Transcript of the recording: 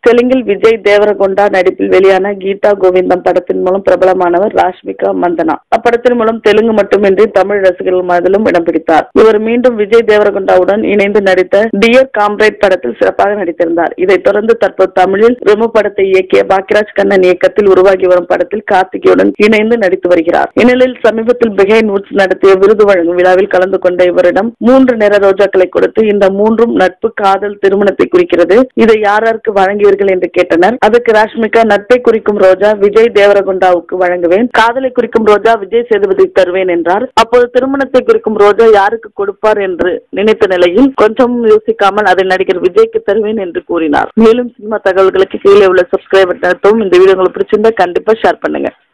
தெலுங்கில் விஜய் தேவரகொண்டா நடிப்பில் வெளியான கீதா கோவிந்தம் படத்தின் மூலம் பிரபலமானவர் ராஷ்மிகா மந்தனா அப்படத்தின் மூலம் தெலுங்கு மட்டுமின்றி தமிழ் ரசிகர்கள் மனதிலும் இடம் பிடித்தார் இவர் மீண்டும் விஜய் தேவரகொண்டாவுடன் இணைந்து நடித்த டியர் காம்ரேட் படத்தில் சிறப்பாக நடித்திருந்தார் இதைத் தொடர்ந்து தற்போது தமிழில் ரெமு படத்தை இயக்கிய பாக்கியராஜ் கண்ணன் இயக்கத்தில் உருவாகி வரும் படத்தில் கார்த்திகேயுடன் இணைந்து நடித்து வருகிறார் இந்நிலையில் சமீபத்தில் பிகைன் வுட்ஸ் நடத்திய விருது வழங்கும் விழாவில் கலந்து கொண்ட இவரிடம் மூன்று நிற ரோஜாக்களை கொடுத்து இந்த மூன்றும் நட்பு காதல் திருமணத்தை குறிக்கிறது இதை யார் யாருக்கு வழங்கியவர்கள் என்று கேட்டனர் அதுக்கு ராஷ்மிகா நட்பை குறிக்கும் ரோஜா விஜய் தேவரகுண்டாவுக்கு வழங்குவேன் காதலை குறிக்கும் ரோஜா விஜய் சேதுபதி தருவேன் என்றார் அப்போது திருமணத்தை குறிக்கும் ரோஜா யாருக்கு கொடுப்பார் என்று நினைத்த நிலையில் கொஞ்சம் யோசிக்காமல் அதை நடிகர் விஜய்க்கு தருவேன் என்று கூறினார் மேலும் சினிமா தகவல்களுக்கு கீழே உள்ள சப்ஸ்கிரைபர் நடத்தவும் இந்த வீடியோ உங்களுக்கு பிடிச்சிருந்தா கண்டிப்பா ஷேர் பண்ணுங்க